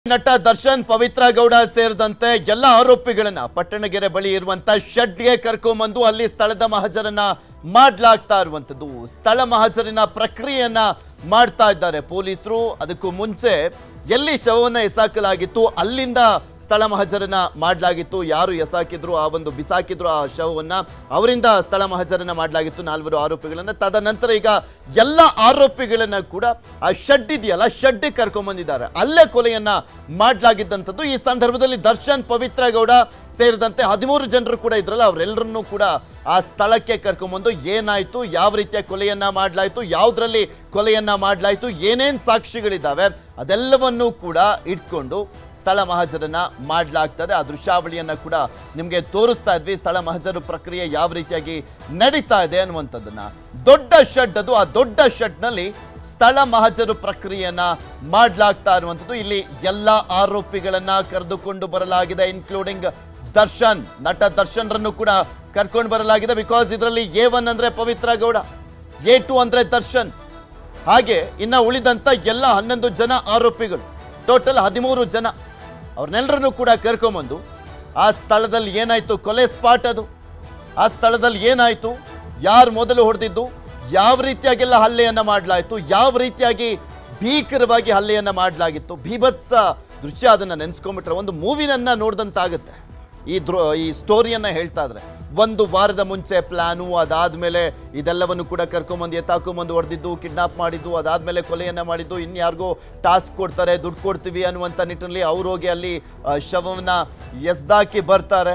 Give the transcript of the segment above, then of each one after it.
ನಟ ದರ್ಶನ್ ಪವಿತ್ರ ಗೌಡ ಸೇರಿದಂತೆ ಎಲ್ಲ ಆರೋಪಿಗಳನ್ನ ಪಟ್ಟಣಗೆರೆ ಬಳಿ ಇರುವಂತ ಶೆಡ್ಗೆ ಕರ್ಕೊಂಬಂದು ಅಲ್ಲಿ ಸ್ಥಳದ ಮಹಜರನ್ನ ಮಾಡ್ಲಾಗ್ತಾ ಇರುವಂತದ್ದು ಸ್ಥಳ ಮಹಜರಿನ ಪ್ರಕ್ರಿಯೆಯನ್ನ ಮಾಡ್ತಾ ಇದ್ದಾರೆ ಪೊಲೀಸರು ಅದಕ್ಕೂ ಮುಂಚೆ ಎಲ್ಲಿ ಶವವನ್ನ ಎಸಾಕಲಾಗಿತ್ತು ಅಲ್ಲಿಂದ ಸ್ಥಳ ಮಹಜರನ್ನ ಮಾಡಲಾಗಿತ್ತು ಯಾರು ಎಸಾಕಿದ್ರು ಆ ಒಂದು ಬಿಸಾಕಿದ್ರು ಆ ಶವವನ್ನ ಅವರಿಂದ ಸ್ಥಳ ಮಹಜರನ್ನ ಮಾಡಲಾಗಿತ್ತು ನಾಲ್ವರು ಆರೋಪಿಗಳನ್ನ ತದನಂತರ ಈಗ ಎಲ್ಲ ಆರೋಪಿಗಳನ್ನ ಕೂಡ ಆ ಶೆಡ್ ಇದೆಯಲ್ಲ ಶೆಡ್ ಕರ್ಕೊಂಡ್ಬಂದಿದ್ದಾರೆ ಅಲ್ಲೇ ಕೊಲೆಯನ್ನ ಮಾಡಲಾಗಿದ್ದಂಥದ್ದು ಈ ಸಂದರ್ಭದಲ್ಲಿ ದರ್ಶನ್ ಪವಿತ್ರ ಗೌಡ ಸೇರಿದಂತೆ ಹದಿಮೂರು ಜನರು ಕೂಡ ಇದ್ರಲ್ಲ ಅವರೆಲ್ಲರನ್ನೂ ಕೂಡ ಆ ಸ್ಥಳಕ್ಕೆ ಕರ್ಕೊಂಬಂದು ಏನಾಯ್ತು ಯಾವ ರೀತಿಯ ಕೊಲೆಯನ್ನ ಮಾಡಲಾಯ್ತು ಯಾವುದ್ರಲ್ಲಿ ಕೊಲೆಯನ್ನ ಮಾಡಲಾಯ್ತು ಏನೇನ್ ಸಾಕ್ಷಿಗಳಿದ್ದಾವೆ ಅದೆಲ್ಲವನ್ನೂ ಕೂಡ ಇಟ್ಕೊಂಡು ಸ್ಥಳ ಮಹಜರನ್ನ ಮಾಡಲಾಗ್ತದೆ ಆ ದೃಶ್ಯಾವಳಿಯನ್ನ ಕೂಡ ನಿಮಗೆ ತೋರಿಸ್ತಾ ಇದ್ವಿ ಸ್ಥಳ ಮಹಜರು ಪ್ರಕ್ರಿಯೆ ಯಾವ ರೀತಿಯಾಗಿ ನಡೀತಾ ಇದೆ ಅನ್ನುವಂಥದ್ದನ್ನ ದೊಡ್ಡ ಶೆಡ್ ಅದು ಆ ದೊಡ್ಡ ಶೆಡ್ನಲ್ಲಿ ಸ್ಥಳ ಮಹಜರು ಪ್ರಕ್ರಿಯೆಯನ್ನ ಮಾಡಲಾಗ್ತಾ ಇರುವಂಥದ್ದು ಇಲ್ಲಿ ಎಲ್ಲ ಆರೋಪಿಗಳನ್ನ ಕರೆದುಕೊಂಡು ಬರಲಾಗಿದೆ ಇನ್ಕ್ಲೂಡಿಂಗ್ ದರ್ಶನ್ ನಟ ದರ್ಶನ್ರನ್ನು ಕೂಡ ಕರ್ಕೊಂಡು ಬರಲಾಗಿದೆ ಬಿಕಾಸ್ ಇದರಲ್ಲಿ ಎ ಒನ್ ಅಂದ್ರೆ ಪವಿತ್ರ ಗೌಡ ಎ ಟು ಅಂದ್ರೆ ದರ್ಶನ್ ಹಾಗೆ ಇನ್ನ ಉಳಿದಂತ ಎಲ್ಲ ಹನ್ನೊಂದು ಜನ ಆರೋಪಿಗಳು ಟೋಟಲ್ ಹದಿಮೂರು ಜನ ಅವ್ರನ್ನೆಲ್ಲರನ್ನು ಕೂಡ ಕರ್ಕೊಂಬಂದು ಆ ಸ್ಥಳದಲ್ಲಿ ಏನಾಯ್ತು ಕೊಲೆ ಸ್ಪಾಟ್ ಅದು ಆ ಸ್ಥಳದಲ್ಲಿ ಏನಾಯ್ತು ಯಾರು ಮೊದಲು ಹೊಡೆದಿದ್ದು ಯಾವ ರೀತಿಯಾಗೆಲ್ಲ ಹಲ್ಲೆಯನ್ನ ಮಾಡಲಾಯಿತು ಯಾವ ರೀತಿಯಾಗಿ ಭೀಕರವಾಗಿ ಹಲ್ಲೆಯನ್ನ ಮಾಡಲಾಗಿತ್ತು ಭೀಭತ್ಸ ದೃಶ್ಯ ಅದನ್ನ ನೆನೆಸ್ಕೊಂಡ್ಬಿಟ್ರೆ ಒಂದು ಮೂವಿನನ್ನ ನೋಡ್ದಂತಾಗುತ್ತೆ ಈ ದೃ ಈ ಸ್ಟೋರಿಯನ್ನ ಹೇಳ್ತಾ ಇದ್ರೆ ಒಂದು ವಾರದ ಮುಂಚೆ ಪ್ಲಾನು ಅದಾದ್ಮೇಲೆ ಇದೆಲ್ಲವನ್ನು ಕೂಡ ಕರ್ಕೊಂಬಂದು ಎತ್ತಾಕೊಂಬಂದು ಹೊಡೆದಿದ್ದು ಕಿಡ್ನಾಪ್ ಮಾಡಿದ್ದು ಅದಾದ್ಮೇಲೆ ಕೊಲೆಯನ್ನ ಮಾಡಿದ್ದು ಇನ್ಯಾರಿಗೋ ಟಾಸ್ಕ್ ಕೊಡ್ತಾರೆ ದುಡ್ಡು ಕೊಡ್ತೀವಿ ಅನ್ನುವಂಥ ನಿಟ್ಟಿನಲ್ಲಿ ಅವ್ರು ಹೋಗಿ ಅಲ್ಲಿ ಆ, ಶವವನ್ನ ಎಸ್ದಾಕಿ ಬರ್ತಾರೆ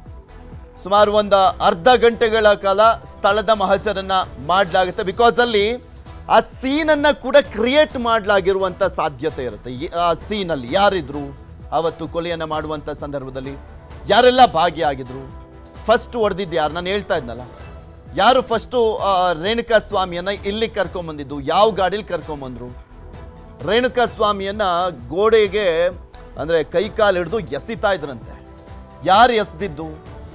ಸುಮಾರು ಒಂದು ಅರ್ಧ ಗಂಟೆಗಳ ಕಾಲ ಸ್ಥಳದ ಮಹಜರನ್ನ ಮಾಡಲಾಗುತ್ತೆ ಬಿಕಾಸ್ ಅಲ್ಲಿ ಆ ಸೀನನ್ನ ಕೂಡ ಕ್ರಿಯೇಟ್ ಮಾಡಲಾಗಿರುವಂತ ಸಾಧ್ಯತೆ ಇರುತ್ತೆ ಈ- ಆ ಸೀನಲ್ಲಿ ಯಾರಿದ್ರು ಅವತ್ತು ಕೊಲೆಯನ್ನ ಮಾಡುವಂತ ಸಂದರ್ಭದಲ್ಲಿ ಯಾರೆಲ್ಲ ಭಾಗಿಯಾಗಿದ್ರು ಫಸ್ಟ್ ಹೊಡೆದಿದ್ದು ಯಾರು ನಾನು ಹೇಳ್ತಾ ಇದ್ನಲ್ಲ ಯಾರು ಫಸ್ಟು ರೇಣುಕಾ ಸ್ವಾಮಿಯನ್ನ ಇಲ್ಲಿ ಕರ್ಕೊಂಬಂದಿದ್ದು ಯಾವ ಗಾಡೀಲಿ ಕರ್ಕೊಂಬಂದ್ರು ರೇಣುಕಾ ಸ್ವಾಮಿಯನ್ನ ಗೋಡೆಗೆ ಅಂದ್ರೆ ಕೈ ಕಾಲು ಹಿಡಿದು ಎಸಿತಾ ಇದ್ರಂತೆ ಯಾರು ಎಸ್ದಿದ್ದು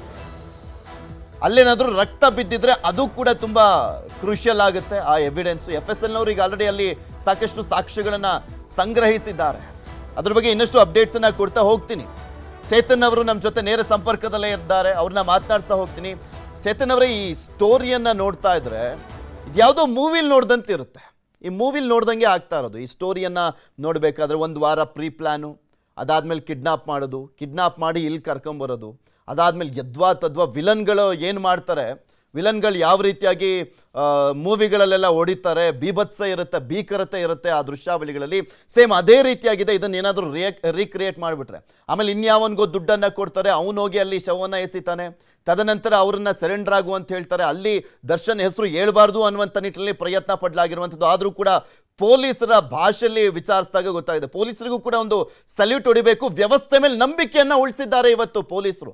ಅಲ್ಲೇನಾದ್ರೂ ರಕ್ತ ಬಿದ್ದಿದ್ರೆ ಅದು ಕೂಡ ತುಂಬಾ ಕ್ರೂಷಿಯಲ್ ಆಗುತ್ತೆ ಆ ಎವಿಡೆನ್ಸ್ ಎಫ್ ಎಸ್ ಎಲ್ನವ್ರಿಗೆ ಆಲ್ರೆಡಿ ಅಲ್ಲಿ ಸಾಕಷ್ಟು ಸಾಕ್ಷ್ಯಗಳನ್ನ ಸಂಗ್ರಹಿಸಿದ್ದಾರೆ ಅದ್ರ ಬಗ್ಗೆ ಇನ್ನಷ್ಟು ಅಪ್ಡೇಟ್ಸ್ ಅನ್ನ ಕೊಡ್ತಾ ಹೋಗ್ತೀನಿ ಚೇತನ್ ಅವರು ನಮ್ಮ ಜೊತೆ ನೇರ ಸಂಪರ್ಕದಲ್ಲೇ ಇದ್ದಾರೆ ಅವ್ರನ್ನ ಮಾತನಾಡ್ಸ್ತಾ ಹೋಗ್ತೀನಿ ಚೇತನ್ ಅವರೇ ಈ ಸ್ಟೋರಿಯನ್ನ ನೋಡ್ತಾ ಇದ್ರೆ ಇದ್ಯಾವುದೋ ಮೂವಿಲಿ ನೋಡ್ದಂತೆ ಇರುತ್ತೆ ಈ ಮೂವಿಲಿ ನೋಡ್ದಂಗೆ ಆಗ್ತಾ ಇರೋದು ಈ ಸ್ಟೋರಿಯನ್ನ ನೋಡಬೇಕಾದ್ರೆ ಒಂದು ವಾರ ಪ್ರೀ ಪ್ಲಾನು ಅದಾದ್ಮೇಲೆ ಕಿಡ್ನಾಪ್ ಮಾಡೋದು ಕಿಡ್ನಾಪ್ ಮಾಡಿ ಇಲ್ಲಿ ಕರ್ಕೊಂಬರೋದು ಅದಾದ್ಮೇಲೆ ಯದ್ವಾ ತದ್ವಾ ವಿಲನ್ಗಳು ಏನು ಮಾಡ್ತಾರೆ ವಿಲನ್ಗಳು ಯಾವ ರೀತಿಯಾಗಿ ಮೂವಿಗಳಲ್ಲೆಲ್ಲ ಹೊಡಿತಾರೆ ಬೀಭತ್ಸ ಇರುತ್ತೆ ಭೀಕರತೆ ಇರುತ್ತೆ ಆ ದೃಶ್ಯಾವಳಿಗಳಲ್ಲಿ ಸೇಮ್ ಅದೇ ರೀತಿಯಾಗಿದೆ ಇದನ್ನ ಏನಾದರೂ ರಿಯಕ್ ರೀಕ್ರಿಯೇಟ್ ಮಾಡಿಬಿಟ್ರೆ ಆಮೇಲೆ ಇನ್ಯಾವನ್ಗೋ ದುಡ್ಡನ್ನು ಕೊಡ್ತಾರೆ ಅವನು ಹೋಗಿ ಅಲ್ಲಿ ಶವವನ್ನು ಎಸಿತಾನೆ ತದನಂತರ ಅವರನ್ನ ಸರೆಂಡರ್ ಆಗು ಅಂತ ಹೇಳ್ತಾರೆ ಅಲ್ಲಿ ದರ್ಶನ್ ಹೆಸರು ಹೇಳ್ಬಾರ್ದು ಅನ್ನುವಂಥ ನಿಟ್ಟಿನಲ್ಲಿ ಪ್ರಯತ್ನ ಪಡಲಾಗಿರುವಂಥದ್ದು ಆದರೂ ಕೂಡ ಪೊಲೀಸರ ಭಾಷೆಯಲ್ಲಿ ವಿಚಾರಿಸಿದಾಗ ಗೊತ್ತಾಗಿದೆ ಪೊಲೀಸರಿಗೂ ಕೂಡ ಒಂದು ಸಲ್ಯೂಟ್ ಹೊಡಿಬೇಕು ವ್ಯವಸ್ಥೆ ಮೇಲೆ ನಂಬಿಕೆಯನ್ನ ಉಳಿಸಿದ್ದಾರೆ ಇವತ್ತು ಪೊಲೀಸರು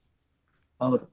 ಹೌದು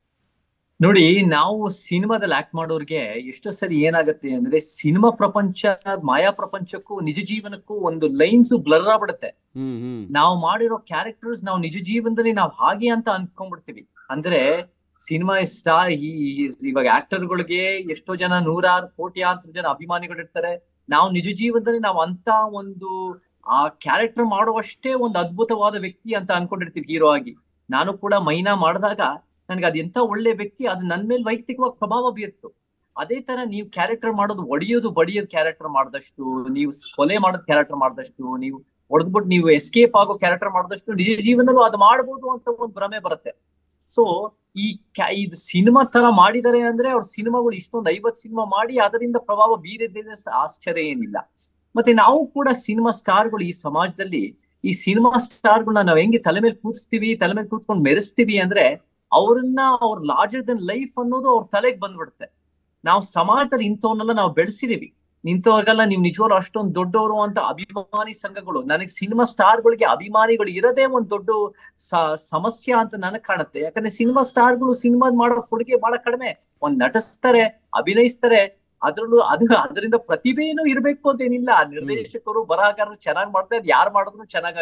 ನೋಡಿ ನಾವು ಸಿನಿಮಾದಲ್ಲಿ ಆಕ್ಟ್ ಮಾಡೋರ್ಗೆ ಎಷ್ಟೋ ಸರಿ ಏನಾಗುತ್ತೆ ಅಂದ್ರೆ ಸಿನಿಮಾ ಪ್ರಪಂಚ ಮಾಯಾ ಪ್ರಪಂಚಕ್ಕೂ ನಿಜ ಜೀವನಕ್ಕೂ ಒಂದು ಲೈನ್ಸ್ ಬ್ಲರ್ ಆಗ್ಬಿಡುತ್ತೆ ಹ್ಮ್ ಹ್ಮ್ ನಾವು ಮಾಡಿರೋ ಕ್ಯಾರೆಕ್ಟರ್ಸ್ ನಾವು ನಿಜ ಜೀವನದಲ್ಲಿ ನಾವು ಹಾಗೆ ಅಂತ ಅನ್ಕೊಂಡ್ಬಿಡ್ತೀವಿ ಅಂದ್ರೆ ಸಿನಿಮಾ ಸ್ಟಾರ್ ಇವಾಗ ಆಕ್ಟರ್ಗಳಿಗೆ ಎಷ್ಟೋ ಜನ ನೂರಾರು ಕೋಟ್ಯಾಂತರ ಜನ ಅಭಿಮಾನಿಗಳಿರ್ತಾರೆ ನಾವು ನಿಜ ಜೀವನದಲ್ಲಿ ನಾವು ಅಂತ ಒಂದು ಆ ಕ್ಯಾರೆಕ್ಟರ್ ಮಾಡುವಷ್ಟೇ ಒಂದು ಅದ್ಭುತವಾದ ವ್ಯಕ್ತಿ ಅಂತ ಅನ್ಕೊಂಡಿರ್ತೀವಿ ಹೀರೋ ಆಗಿ ನಾನು ಕೂಡ ಮೈನಾ ಮಾಡಿದಾಗ ನನ್ಗೆ ಅದ್ ಎಂತ ಒಳ್ಳೆ ವ್ಯಕ್ತಿ ಅದು ನನ್ ಮೇಲೆ ವೈಯಕ್ತಿಕವಾಗಿ ಪ್ರಭಾವ ಬೀರ್ತು ಅದೇ ತರ ನೀವು ಕ್ಯಾರೆಕ್ಟರ್ ಮಾಡೋದು ಒಡೆಯೋದು ಬಡಿಯೋದು ಕ್ಯಾರೆಕ್ಟರ್ ಮಾಡಿದಷ್ಟು ನೀವು ಕೊಲೆ ಮಾಡೋದು ಕ್ಯಾರೆಕ್ಟರ್ ಮಾಡಿದಷ್ಟು ನೀವು ಹೊಡೆದ್ಬಿಟ್ಟು ನೀವು ಎಸ್ಕೇಪ್ ಆಗೋ ಕ್ಯಾರೆಕ್ಟರ್ ಮಾಡಿದಷ್ಟು ನಿಜ ಜೀವನದಲ್ಲೂ ಅದು ಮಾಡ್ಬೋದು ಅಂತ ಒಂದು ಭ್ರಮೆ ಬರುತ್ತೆ ಸೊ ಈ ಕ್ಯಾ ಇದು ಸಿನಿಮಾ ತರ ಮಾಡಿದ್ದಾರೆ ಅಂದ್ರೆ ಅವ್ರ ಸಿನಿಮಾಗಳು ಇಷ್ಟೊಂದು ಐವತ್ ಸಿನಿಮಾ ಮಾಡಿ ಅದರಿಂದ ಪ್ರಭಾವ ಬೀರಿದ್ರೆ ಆಶ್ಚರ್ಯ ಏನಿಲ್ಲ ಮತ್ತೆ ನಾವು ಕೂಡ ಸಿನಿಮಾ ಸ್ಟಾರ್ಗಳು ಈ ಸಮಾಜದಲ್ಲಿ ಈ ಸಿನಿಮಾ ಸ್ಟಾರ್ಗಳನ್ನ ನಾವ್ ಹೆಂಗೆ ತಲೆ ಮೇಲೆ ಕೂರಿಸ್ತೀವಿ ತಲೆ ಮೇಲೆ ಕೂತ್ಕೊಂಡು ಮೆರೆಸ್ತೀವಿ ಅಂದ್ರೆ ಅವ್ರನ್ನ ಅವ್ರ ಲಾರ್ಜರ್ ದನ್ ಲೈಫ್ ಅನ್ನೋದು ಅವ್ರ ತಲೆಗೆ ಬಂದ್ಬಿಡುತ್ತೆ ನಾವು ಸಮಾಜದಲ್ಲಿ ಇಂಥವ್ರನ್ನೆಲ್ಲ ನಾವು ಬೆಳೆಸಿದೀವಿ ಇಂಥವ್ರಿಗೆಲ್ಲ ನೀವು ನಿಜವಾಗ್ಲೂ ಅಷ್ಟೊಂದು ದೊಡ್ಡವರು ಅಂತ ಅಭಿಮಾನಿ ಸಂಘಗಳು ನನಗೆ ಸಿನಿಮಾ ಸ್ಟಾರ್ಗಳಿಗೆ ಅಭಿಮಾನಿಗಳು ಇರೋದೇ ಒಂದು ದೊಡ್ಡ ಸ- ಸಮಸ್ಯೆ ಅಂತ ನನಗ್ ಕಾಣುತ್ತೆ ಯಾಕಂದ್ರೆ ಸಿನಿಮಾ ಸ್ಟಾರ್ಗಳು ಸಿನಿಮಾ ಮಾಡೋ ಕೊಡುಗೆ ಬಹಳ ಕಡಿಮೆ ಒಂದ್ ನಟಿಸ್ತಾರೆ ಅಭಿನಯಿಸ್ತಾರೆ ಅದ್ರಲ್ಲೂ ಅದು ಅದರಿಂದ ಪ್ರತಿಭೆನೂ ಇರ್ಬೇಕು ಅಂತೇನಿಲ್ಲ ನಿರ್ದೇಶಕರು ಬರಹಗಾರರು ಚೆನ್ನಾಗಿ ಮಾಡ್ತಾರೆ ಯಾರು ಮಾಡಿದ್ರು ಚೆನ್ನಾಗಾಗತ್ತೆ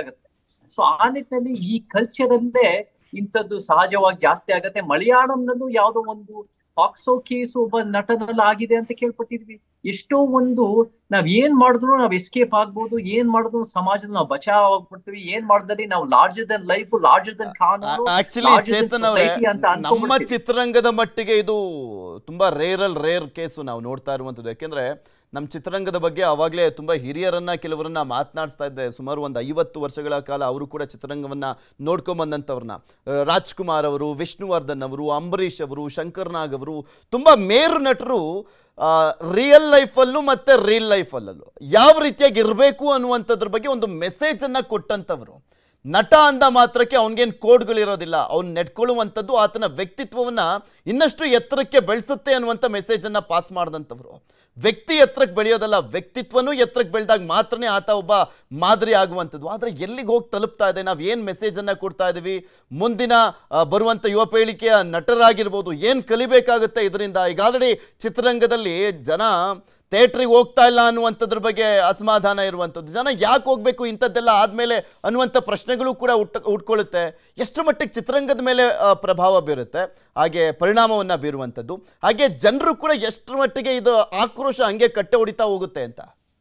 ಸೊ ಆ ನಿಟ್ಟಿನಲ್ಲಿ ಈ ಕಲ್ಚರ್ ಅಲ್ಲೇ ಇಂಥದ್ದು ಸಹಜವಾಗಿ ಜಾಸ್ತಿ ಆಗತ್ತೆ ಮಲಯಾಳಂನಲ್ಲೂ ಯಾವ್ದೋ ಒಂದು ಪಾಕ್ಸೋ ಕೇಸು ಒಬ್ಬ ನಟನಲ್ಲಿ ಆಗಿದೆ ಅಂತ ಕೇಳ್ಪಟ್ಟಿದ್ವಿ ಎಷ್ಟೋ ಒಂದು ನಾವ್ ಏನ್ ಮಾಡಿದ್ರು ನಾವ್ ಎಸ್ಕೇಪ್ ಆಗ್ಬೋದು ಏನ್ ಮಾಡಿದ್ರು ಸಮಾಜದಲ್ಲಿ ನಾವು ಬಚಾವ್ ಆಗ್ಬಿಡ್ತೀವಿ ಏನ್ ಮಾಡಿದ್ರೆ ನಾವು larger than life larger than ಕಾನೂನು ಆಕ್ಚುಲಿ larger than ಚೇತನ್ ಅವರೇ society ಅಂತ ನಮ್ಮ ಅನ್ಕೊಂಡ್ಬಿಡ್ತೀವಿ. ಚಿತ್ರರಂಗದ ಮಟ್ಟಿಗೆ ಇದು ತುಂಬಾ ರೇರಲ್ ರೇರ್ ಕೇಸು ನಾವು ನೋಡ್ತಾ ಇರುವಂಥದ್ದು ಯಾಕೆಂದ್ರೆ ನಮ್ಮ ಚಿತ್ರರಂಗದ ಬಗ್ಗೆ ಅವಾಗಲೇ ತುಂಬ ಹಿರಿಯರನ್ನ ಕೆಲವರನ್ನ ಮಾತನಾಡಿಸ್ತಾ ಇದ್ದೆ ಸುಮಾರು ಒಂದು ಐವತ್ತು ವರ್ಷಗಳ ಕಾಲ ಅವರು ಕೂಡ ಚಿತ್ರರಂಗವನ್ನ ನೋಡ್ಕೊಂಬಂದಂಥವ್ರನ್ನ ರಾಜ್ಕುಮಾರ್ ಅವರು ವಿಷ್ಣುವರ್ಧನ್ ಅವರು ಅಂಬರೀಷ್ ಅವರು ಶಂಕರ್ ನಾಗ್ ಅವರು ತುಂಬ ಮೇರು ನಟರು ರಿಯಲ್ ಲೈಫಲ್ಲೂ ಮತ್ತೆ ರಿಯಲ್ ಲೈಫಲ್ಲೂ ಯಾವ ರೀತಿಯಾಗಿ ಇರಬೇಕು ಅನ್ನುವಂಥದ್ರ ಬಗ್ಗೆ ಒಂದು ಮೆಸೇಜನ್ನು ಕೊಟ್ಟಂಥವ್ರು ನಟ ಅಂದ ಮಾತ್ರಕ್ಕೆ ಅವನಿಗೇನು ಕೋಡ್ಗಳಿರೋದಿಲ್ಲ ಅವ್ನು ನೆಟ್ಕೊಳ್ಳುವಂಥದ್ದು ಆತನ ವ್ಯಕ್ತಿತ್ವವನ್ನ ಇನ್ನಷ್ಟು ಎತ್ತರಕ್ಕೆ ಬೆಳೆಸುತ್ತೆ ಅನ್ನುವಂಥ ಮೆಸೇಜನ್ನು ಪಾಸ್ ಮಾಡಿದಂಥವ್ರು ವ್ಯಕ್ತಿ ಎತ್ತರಕ್ಕೆ ಬೆಳೆಯೋದಲ್ಲ ವ್ಯಕ್ತಿತ್ವನೂ ಎತ್ತರಕ್ಕೆ ಬೆಳೆದಾಗ ಮಾತ್ರನೇ ಆತ ಒಬ್ಬ ಮಾದರಿ ಆಗುವಂಥದ್ದು ಆದರೆ ಎಲ್ಲಿಗೆ ಹೋಗಿ ತಲುಪ್ತಾ ಇದೆ ನಾವು ಏನು ಮೆಸೇಜನ್ನು ಕೊಡ್ತಾ ಇದ್ದೀವಿ ಮುಂದಿನ ಆ, ಬರುವಂಥ ಯುವ ಪೀಳಿಗೆಯ ನಟರಾಗಿರ್ಬೋದು ಏನು ಕಲಿಬೇಕಾಗುತ್ತೆ ಇದರಿಂದ ಈಗ ಆಲ್ರೆಡಿ ಚಿತ್ರರಂಗದಲ್ಲಿ ಜನ ಥಿಯೇಟ್ರಿಗೆ ಹೋಗ್ತಾ ಇಲ್ಲ ಅನ್ನುವಂಥದ್ರ ಬಗ್ಗೆ ಅಸಮಾಧಾನ ಇರುವಂಥದ್ದು ಜನ ಯಾಕೆ ಹೋಗಬೇಕು ಇಂಥದ್ದೆಲ್ಲ ಆದಮೇಲೆ ಅನ್ನುವಂಥ ಪ್ರಶ್ನೆಗಳು ಕೂಡ ಹುಟ್ಟ ಹುಟ್ಕೊಳ್ಳುತ್ತೆ ಎಷ್ಟು ಮಟ್ಟಿಗೆ ಚಿತ್ರರಂಗದ ಮೇಲೆ ಆ, ಪ್ರಭಾವ ಬೀರುತ್ತೆ ಹಾಗೆ ಪರಿಣಾಮವನ್ನು ಬೀರುವಂಥದ್ದು ಹಾಗೆ ಜನರು ಕೂಡ ಎಷ್ಟು ಮಟ್ಟಿಗೆ ಇದು ಆಕ್ರೋಶ ಹಂಗೆ ಕಟ್ಟೆ ಹೊಡಿತಾ ಹೋಗುತ್ತೆ ಅಂತ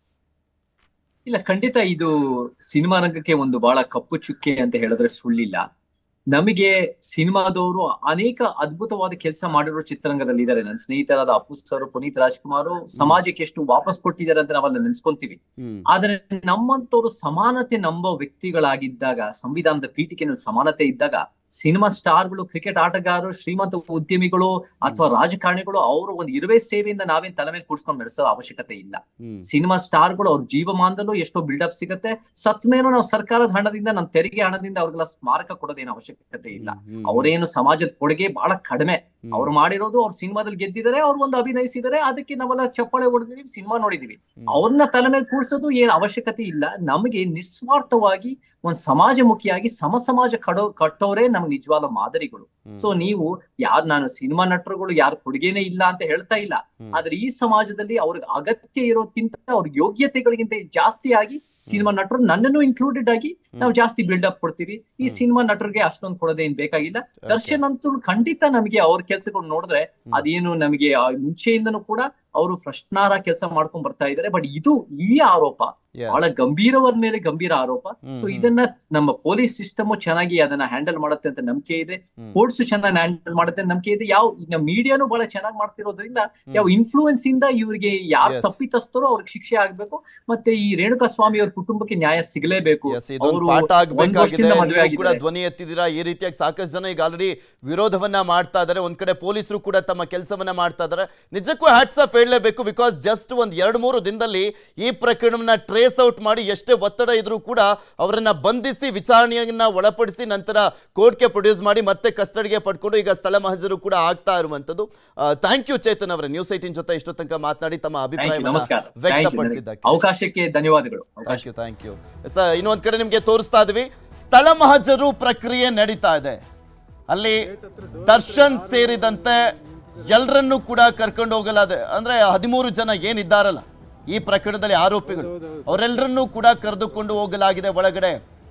ಇಲ್ಲ ಖಂಡಿತ ಇದು ಸಿನಿಮಾ ರಂಗಕ್ಕೆ ಒಂದು ಬಹಳ ಕಪ್ಪು ಚುಕ್ಕೆ ಅಂತ ಹೇಳಿದ್ರೆ ಸುಳ್ಳಿಲ್ಲ ನಮಗೆ ಸಿನಿಮಾದವರು ಅನೇಕ ಅದ್ಭುತವಾದ ಕೆಲಸ ಮಾಡಿರೋ ಚಿತ್ರರಂಗದಲ್ಲಿ ಇದ್ದಾರೆ ನನ್ನ ಸ್ನೇಹಿತರಾದ ಅಪ್ಪು ಸರ್ ಪುನೀತ್ ರಾಜ್ಕುಮಾರ್ ಸಮಾಜಕ್ಕೆ ಎಷ್ಟು ವಾಪಸ್ ಕೊಟ್ಟಿದ್ದಾರೆ ಅಂತ ನಾವಲ್ಲ ನೆನ್ಸ್ಕೊಂತೀವಿ ಹ್ಮ್ ಆದ್ರೆ ನಮ್ಮಂತವ್ರು ಸಮಾನತೆ ನಂಬೋ ವ್ಯಕ್ತಿಗಳಾಗಿದ್ದಾಗ ಸಂವಿಧಾನದ ಪೀಠಿಕೆನಲ್ಲಿ ಸಮಾನತೆ ಇದ್ದಾಗ ಸಿನಿಮಾ ಸ್ಟಾರ್ಗಳು ಕ್ರಿಕೆಟ್ ಆಟಗಾರರು ಶ್ರೀಮಂತ ಉದ್ಯಮಿಗಳು ಅಥವಾ ರಾಜಕಾರಣಿಗಳು ಅವರು ಒಂದು ಇರುವೆ ಸೇವೆಯಿಂದ ನಾವೇನ್ ತಲೆ ಮೇಲೆ ಕೂಡ್ಸ್ಕೊಂಡು ನಡೆಸೋ ಅವಶ್ಯಕತೆ ಇಲ್ಲ ಹ್ಮ್ ಸಿನಿಮಾ ಸ್ಟಾರ್ಗಳು ಅವ್ರ ಜೀವಮಾನದಲ್ಲೂ ಎಷ್ಟೋ ಬಿಲ್ಡಪ್ ಸಿಗುತ್ತೆ ಸತ್ ಮೇಲೂ ನಾವು ಸರ್ಕಾರದ ಹಣದಿಂದ ನಮ್ಮ ತೆರಿಗೆ ಹಣದಿಂದ ಅವ್ರಿಗೆಲ್ಲ ಸ್ಮಾರಕ ಕೊಡೋದೇನು ಅವಶ್ಯಕತೆ ಇಲ್ಲ ಹ್ಮ್. ಅವರೇನು ಸಮಾಜದ ಕೊಡುಗೆ ಬಹಳ ಕಡಿಮೆ ಹ್ಮ್. ಅವ್ರು ಮಾಡಿರೋದು ಅವ್ರ ಸಿನಿಮಾದಲ್ಲಿ ಗೆದ್ದಿದ್ದಾರೆ ಅವ್ರು ಒಂದು ಅಭಿನಯಿಸಿದ್ದಾರೆ ಅದಕ್ಕೆ ನಾವೆಲ್ಲ ಚಪ್ಪಾಳೆ ಹೊಡೆದಿದ್ದೀವಿ ಸಿನಿಮಾ ನೋಡಿದೀವಿ ಹ್ಮ್. ಅವ್ರನ್ನ ತಲೆ ಮೇಲೆ ಕೂಡ್ಸೋದು ಏನ್ ಅವಶ್ಯಕತೆ ಇಲ್ಲ ನಮಗೆ ನಿಸ್ವಾರ್ಥವಾಗಿ ಒಂದ್ ಸಮಾಜಮುಖಿಯಾಗಿ ಸಮ ಸಮಾಜ ಕಡೋ ಕಟ್ಟೋರೇ ನಮ್ಗೆ ನಿಜವಾದ ಮಾದರಿಗಳು ಹ್ಮ್. ಸೊ ನೀವು ಯಾರ್ ನಾನು ಸಿನಿಮಾ ನಟರುಗಳು ಯಾರ ಕೊಡುಗೆನೇ ಇಲ್ಲ ಅಂತ ಹೇಳ್ತಾ ಇಲ್ಲ ಹ್ಮ್. ಆದ್ರೆ ಈ ಸಮಾಜದಲ್ಲಿ ಅವ್ರಿಗೆ ಅಗತ್ಯ ಇರೋದ್ಕಿಂತ ಅವ್ರ ಯೋಗ್ಯತೆಗಳಿಗಿಂತ ಜಾಸ್ತಿ ಆಗಿ ಸಿನಿಮಾ ನಟರು ನನ್ನನ್ನು ಇನ್ಕ್ಲೂಡೆಡ್ ಆಗಿ ನಾವು ಜಾಸ್ತಿ ಬಿಲ್ಡಪ್ ಕೊಡ್ತೀವಿ ಈ ಹ್ಮ್. ಸಿನಿಮಾ ನಟರಿಗೆ ಅಷ್ಟೊಂದು ಕೊಡೋದೇನ್ ಬೇಕಾಗಿಲ್ಲ ದರ್ಶನ್ ಅಂತೂ ಖಂಡಿತ ನಮಗೆ ಅವ್ರ ಕೆಲ್ಸಗಳು ನೋಡಿದ್ರೆ ಹ್ಮ್. ಅದೇನು ನಮಗೆ ಆ ಮುಂಚೆಯಿಂದನೂ ಕೂಡ ಅವರು ಪ್ರಶ್ನಾರ ಕೆಲಸ ಮಾಡ್ಕೊಂಡ್ ಬರ್ತಾ ಇದ್ದಾರೆ ಬಟ್ ಇದು ಈ ಆರೋಪ Yes. ಬಹಳ ಗಂಭೀರವಾದ ಮೇಲೆ ಗಂಭೀರ ಆರೋಪ ಹ್ಮ್, ಸೊ ಹ್ಮ್. ಇದನ್ನ ನಮ್ಮ ಪೊಲೀಸ್ ಸಿಸ್ಟಮ್ ಚೆನ್ನಾಗಿ ಅದನ್ನ ಹ್ಯಾಂಡಲ್ ಮಾಡುತ್ತೆ ಅಂತ ನಂಬಿಕೆ ಇದೆ ಹ್ಮ್. ಕೋರ್ಟ್ಸ್ ಚೆನ್ನಾಗಿ ಹ್ಯಾಂಡಲ್ ಮಾಡುತ್ತೆ ಅಂತ ನಂಬಿಕೆ ಇದೆ ಯಾವ ನಮ್ಮ ಮೀಡಿಯಾನು ಬಹಳ ಚೆನ್ನಾಗಿ ಮಾಡ್ತಿರೋದ್ರಿಂದ ಯಾವ ಇನ್ಫ್ಲೂಯೆನ್ಸ್ ಇಂದ ಇವ್ರಿಗೆ ಯಾರು Yes. ತಪ್ಪಿತಸ್ಥರೋ ಅವ್ರಿಗೆ ಶಿಕ್ಷೆ ಆಗ್ಬೇಕು ಮತ್ತೆ ಈ ರೇಣುಕಾ ಸ್ವಾಮಿ ಅವ್ರ ಕುಟುಂಬಕ್ಕೆ ನ್ಯಾಯ ಸಿಗಲೇಬೇಕು ಎಸ್ ಇದೊಂದು ಅವರು ಪಾಠ ಒಂದ್ ಆಗ್ಬೇಕಾಗಿದೆ ವರ್ಷದಿಂದ ಮದುವೆ ನೀವು ಕೂಡ ಆಗಿದ್ದಾರೆ. ಧ್ವನಿ ಎತ್ತಿದ್ದೀರಾ ಈ ರೀತಿಯಾಗಿ ಸಾಕಷ್ಟು ಜನ ಈಗ ಆಲ್ರೆಡಿ ವಿರೋಧವನ್ನ ಮಾಡ್ತಾ ಇದ್ದಾರೆ ಒಂದ್ ಕಡೆ ಪೊಲೀಸರು ಕೂಡ ತಮ್ಮ ಕೆಲಸವನ್ನ ಮಾಡ್ತಾ ಇದ್ದಾರೆ ನಿಜಕ್ಕೂ ಹ್ಯಾಟ್ಸ್ ಆಫ್ ಹೇಳಲೇಬೇಕು ಬಿಕಾಸ್ ಜಸ್ಟ್ ಒಂದ್ ಎರಡು ಮೂರು ದಿನದಲ್ಲಿ ಈ ಪ್ರಕರಣವನ್ನ ಟ್ರೇಸ್ ಔಟ್ ಮಾಡಿ ಎಷ್ಟೇ ಒತ್ತಡ ಇದ್ರೂ ಕೂಡ ಅವರನ್ನ ಬಂಧಿಸಿ ವಿಚಾರಣೆಯನ್ನ ಒಳಪಡಿಸಿ ನಂತರ ಕೋರ್ಟ್ಗೆ ಪ್ರೊಡ್ಯೂಸ್ ಮಾಡಿ ಮತ್ತೆ ಕಸ್ಟಡಿಗೆ ಪಡ್ಕೊಂಡು ಈಗ ಸ್ಥಳ ಮಹಜರು ಕೂಡ ಆಗ್ತಾ ಇರುವಂತದ್ದು ಥ್ಯಾಂಕ್ ಯು ಚೇತನ್ ಅವರೇ ನ್ಯೂಸ್ ಏಟಿನ್ ಜೊತೆ ಇಷ್ಟೋ ತನಕ ಮಾತನಾಡಿ ತಮ್ಮ Thank you, ಅಭಿಪ್ರಾಯವನ್ನ ನಮಸ್ಕಾರ Thank you, ನನಗೆ ವ್ಯಕ್ತಪಡಿಸಿದ್ದಕ್ಕೆ ಅವಕಾಶಕ್ಕೆ ಧನ್ಯವಾದಗಳು ಅವಕಾಶ thank you thank you sir ಇನ್ನೊಂದು ಕಡೆ ನಿಮಗೆ ತೋರಿಸ್ತಾ ಇದೀವಿ ಸ್ಥಳ ಮಹಜರು ಪ್ರಕ್ರಿಯೆ ನಡೀತಾ ಇದೆ ಅಲ್ಲಿ ದರ್ಶನ್ ಸೇರಿದಂತೆ ಎಲ್ಲರನ್ನೂ ಕೂಡ ಕರ್ಕೊಂಡು ಹೋಗಲಾದೆ ಅಂದ್ರೆ ಹದಿಮೂರು ಜನ ಏನಿದ್ದಾರಲ್ಲ ಈ ಪ್ರಕರಣದಲ್ಲಿ ಆರೋಪಿಗಳು ಅವರೆಲ್ಲರನ್ನೂ ಕೂಡ ಕರೆದುಕೊಂಡು ಹೋಗಲಾಗಿದೆ ಒಳಗಡೆ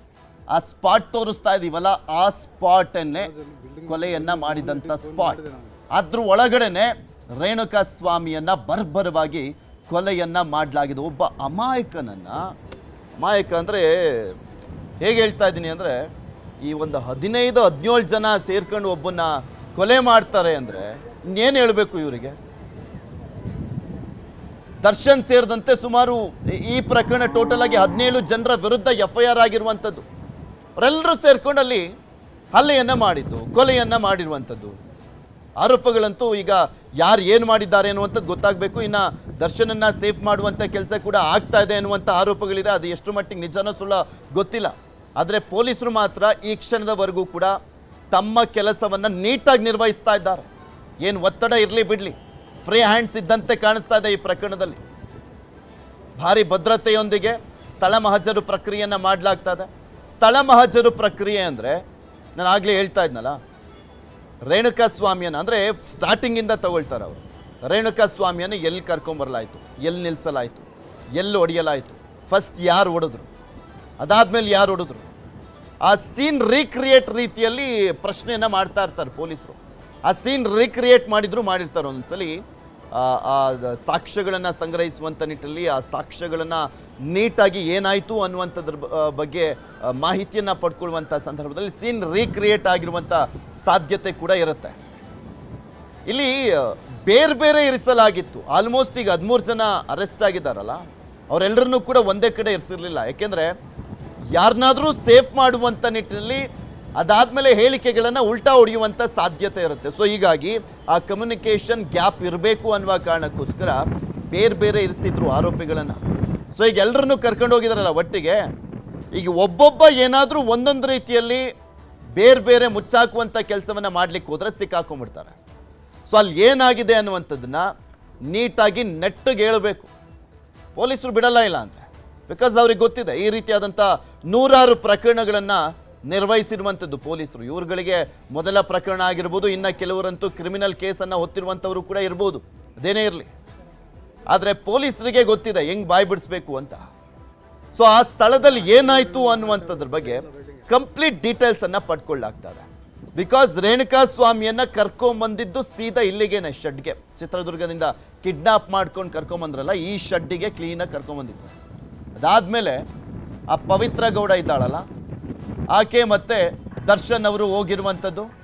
ಆ ಸ್ಪಾಟ್ ತೋರಿಸ್ತಾ ಇದೀವಲ್ಲ ಆ ಸ್ಪಾಟನ್ನೇ ಕೊಲೆಯನ್ನ ಮಾಡಿದಂಥ ಸ್ಪಾಟ್ ಅದ್ರ ಒಳಗಡೆನೆ ರೇಣುಕಾ ಸ್ವಾಮಿಯನ್ನ ಬರ್ಬರವಾಗಿ ಕೊಲೆಯನ್ನ ಮಾಡಲಾಗಿದೆ ಒಬ್ಬ ಅಮಾಯಕನನ್ನ ಅಮಾಯಕ ಅಂದ್ರೆ ಹೇಗೆ ಹೇಳ್ತಾ ಇದ್ದೀನಿ ಅಂದ್ರೆ ಈ ಒಂದು ಹದಿನೈದು ಹದಿನೇಳು ಜನ ಸೇರ್ಕೊಂಡು ಒಬ್ಬನ್ನ ಕೊಲೆ ಮಾಡ್ತಾರೆ ಅಂದ್ರೆ ಇನ್ನೇನು ಹೇಳಬೇಕು ಇವರಿಗೆ ದರ್ಶನ್ ಸೇರಿದಂತೆ ಸುಮಾರು ಈ- ಈ ಪ್ರಕರಣ ಟೋಟಲ್ ಆಗಿ ಹದಿನೇಳು ಜನರ ವಿರುದ್ಧ ಎಫ್ ಐ ಆರ್ ಆಗಿರುವಂಥದ್ದು ಅವರೆಲ್ಲರೂ ಸೇರ್ಕೊಂಡು ಅಲ್ಲಿ ಹಲ್ಲೆಯನ್ನ ಮಾಡಿದ್ದು ಕೊಲೆಯನ್ನ ಮಾಡಿರುವಂಥದ್ದು ಆರೋಪಗಳಂತೂ ಈಗ ಯಾರು ಏನು ಮಾಡಿದ್ದಾರೆ ಅನ್ನುವಂಥದ್ದು ಗೊತ್ತಾಗಬೇಕು ಇನ್ನು ದರ್ಶನನ್ನ ಸೇಫ್ ಮಾಡುವಂಥ ಕೆಲಸ ಕೂಡ ಆಗ್ತಾ ಇದೆ ಅನ್ನುವಂಥ ಆರೋಪಗಳಿದೆ ಅದು ಎಷ್ಟು ಮಟ್ಟಿಗೆ ನಿಜನೋ ಸುಳ್ಳ ಗೊತ್ತಿಲ್ಲ ಆದರೆ ಪೊಲೀಸರು ಮಾತ್ರ ಈ ಕ್ಷಣದವರೆಗೂ ಕೂಡ ತಮ್ಮ ಕೆಲಸವನ್ನು ನೀಟಾಗಿ ನಿರ್ವಹಿಸ್ತಾ ಇದ್ದಾರೆ ಏನು ಒತ್ತಡ ಇರಲಿ ಬಿಡಲಿ ಫ್ರೀ ಹ್ಯಾಂಡ್ಸ್ ಇದ್ದಂತೆ ಕಾಣಿಸ್ತಾ ಇದೆ ಈ ಪ್ರಕರಣದಲ್ಲಿ ಭಾರಿ ಭದ್ರತೆಯೊಂದಿಗೆ ಸ್ಥಳ ಮಹಜರು ಪ್ರಕ್ರಿಯೆಯನ್ನು ಮಾಡಲಾಗ್ತಾ ಇದೆ ಸ್ಥಳ ಮಹಜರು ಪ್ರಕ್ರಿಯೆ ಅಂದರೆ ನಾನು ಆಗಲೇ ಹೇಳ್ತಾ ಇದ್ನಲ್ಲ ರೇಣುಕಾ ಸ್ವಾಮಿಯನ್ನು ಅಂದರೆ ಸ್ಟಾರ್ಟಿಂಗಿಂದ ತಗೊಳ್ತಾರೆ ಅವರು ರೇಣುಕಾ ಸ್ವಾಮಿಯನ್ನು ಎಲ್ಲಿ ಕರ್ಕೊಂಬರಲಾಯಿತು ಎಲ್ಲಿ ನಿಲ್ಲಿಸಲಾಯಿತು ಎಲ್ಲಿ ಹೊಡೆಯಲಾಯಿತು ಫಸ್ಟ್ ಯಾರು ಹೊಡೆದ್ರು ಅದಾದ್ಮೇಲೆ ಯಾರು ಹೊಡೆದ್ರು ಆ ಸೀನ್ ರೀಕ್ರಿಯೇಟ್ ರೀತಿಯಲ್ಲಿ ಪ್ರಶ್ನೆಯನ್ನ ಮಾಡ್ತಾ ಇರ್ತಾರೆ ಪೊಲೀಸರು ಆ ಸೀನ್ ರೀಕ್ರಿಯೇಟ್ ಮಾಡಿದ್ರು ಮಾಡಿರ್ತಾರೆ ಒಂದ್ಸಲಿ ಆ, ಆ ದ- ಸಾಕ್ಷ್ಯಗಳನ್ನ ಸಂಗ್ರಹಿಸುವಂತ ನಿಟ್ಟಿನಲ್ಲಿ ಆ ಸಾಕ್ಷ್ಯಗಳನ್ನ ನೀಟಾಗಿ ಏನಾಯ್ತು ಅನ್ನುವಂಥದ್ರ ಬ- ಆ, ಬಗ್ಗೆ ಆ, ಮಾಹಿತಿಯನ್ನ ಪಡ್ಕೊಳ್ಳುವಂಥ ಸಂದರ್ಭದಲ್ಲಿ ಸೀನ್ ರೀಕ್ರಿಯೇಟ್ ಆಗಿರುವಂಥ ಸಾಧ್ಯತೆ ಕೂಡ ಇರುತ್ತೆ ಇಲ್ಲಿ ಆ, ಬೇರೆ ಬೇರೆ ಇರಿಸಲಾಗಿತ್ತು ಆಲ್ಮೋಸ್ಟ್ ಈಗ ಹದಿಮೂರು ಜನ ಅರೆಸ್ಟ್ ಆಗಿದ್ದಾರಲ್ಲ ಅವರೆಲ್ಲರನ್ನೂ ಕೂಡ ಒಂದೇ ಕಡೆ ಇರಿಸಿರ್ಲಿಲ್ಲ ಯಾಕೆಂದ್ರೆ ಯಾರನ್ನಾದ್ರೂ ಸೇಫ್ ಮಾಡುವಂಥ ನಿಟ್ಟಿನಲ್ಲಿ ಅದಾದ್ಮೇಲೆ ಹೇಳಿಕೆಗಳನ್ನು ಉಲ್ಟಾ ಹೊಡೆಯುವಂಥ ಸಾಧ್ಯತೆ ಇರುತ್ತೆ ಸೊ ಹೀಗಾಗಿ ಆ ಕಮ್ಯುನಿಕೇಷನ್ ಗ್ಯಾಪ್ ಇರಬೇಕು ಅನ್ನುವ ಕಾರಣಕ್ಕೋಸ್ಕರ ಬೇರೆ ಬೇರೆ ಇರಿಸಿದ್ರು ಆರೋಪಿಗಳನ್ನು ಸೊ ಈಗ ಎಲ್ಲರನ್ನೂ ಕರ್ಕೊಂಡು ಹೋಗಿದಾರಲ್ಲ ಒಟ್ಟಿಗೆ ಈಗ ಒಬ್ಬೊಬ್ಬ ಏನಾದರೂ ಒಂದೊಂದು ರೀತಿಯಲ್ಲಿ ಬೇರೆ ಬೇರೆ ಮುಚ್ಚಾಕುವಂಥ ಕೆಲಸವನ್ನು ಮಾಡ್ಲಿಕ್ಕೆ ಹೋದ್ರೆ ಸಿಕ್ಕಾಕೊಂಡ್ಬಿಡ್ತಾರೆ ಸೊ ಅಲ್ಲಿ ಏನಾಗಿದೆ ಅನ್ನುವಂಥದ್ದನ್ನ ನೀಟಾಗಿ ನೆಟ್ಟಿಗೆ ಹೇಳಬೇಕು ಪೊಲೀಸರು ಬಿಡಲ್ಲ ಇಲ್ಲ ಅಂದರೆ ಬಿಕಾಸ್ ಅವ್ರಿಗೆ ಗೊತ್ತಿದೆ ಈ ರೀತಿಯಾದಂಥ ನೂರಾರು ಪ್ರಕರಣಗಳನ್ನು ನಿರ್ವಹಿಸಿರುವಂಥದ್ದು ಪೊಲೀಸರು ಇವ್ರುಗಳಿಗೆ ಮೊದಲ ಪ್ರಕರಣ ಆಗಿರ್ಬೋದು ಇನ್ನು ಕೆಲವರಂತೂ ಕ್ರಿಮಿನಲ್ ಕೇಸನ್ನು ಹೊತ್ತಿರುವಂಥವರು ಕೂಡ ಇರ್ಬೋದು ಅದೇನೇ ಇರಲಿ ಆದರೆ ಪೊಲೀಸರಿಗೆ ಗೊತ್ತಿದೆ ಹೆಂಗ್ ಬಾಯ್ ಬಿಡಿಸ್ಬೇಕು ಅಂತ ಸೊ ಆ ಸ್ಥಳದಲ್ಲಿ ಏನಾಯ್ತು ಅನ್ನುವಂಥದ್ರ ಬಗ್ಗೆ ಕಂಪ್ಲೀಟ್ ಡೀಟೇಲ್ಸ್ ಅನ್ನ ಪಡ್ಕೊಳ್ಳಾಗ್ತದೆ ಬಿಕಾಸ್ ರೇಣುಕಾ ಸ್ವಾಮಿಯನ್ನ ಕರ್ಕೊಂಬಂದಿದ್ದು ಸೀದಾ ಇಲ್ಲಿಗೇನೆ ಶೆಡ್ಗೆ ಚಿತ್ರದುರ್ಗದಿಂದ ಕಿಡ್ನಾಪ್ ಮಾಡ್ಕೊಂಡು ಕರ್ಕೊಂಬಂದ್ರಲ್ಲ ಈ ಶೆಡ್ಡಿಗೆ ಕ್ಲೀನಾಗಿ ಕರ್ಕೊಂಬಂದಿದ್ದು ಅದಾದ್ಮೇಲೆ ಆ ಪವಿತ್ರ ಗೌಡ ಇದ್ದಾಳಲ್ಲ ಆಕೆ ಮತ್ತೆ ದರ್ಶನ್ ಅವರು ಹೋಗಿರುವಂಥದ್ದು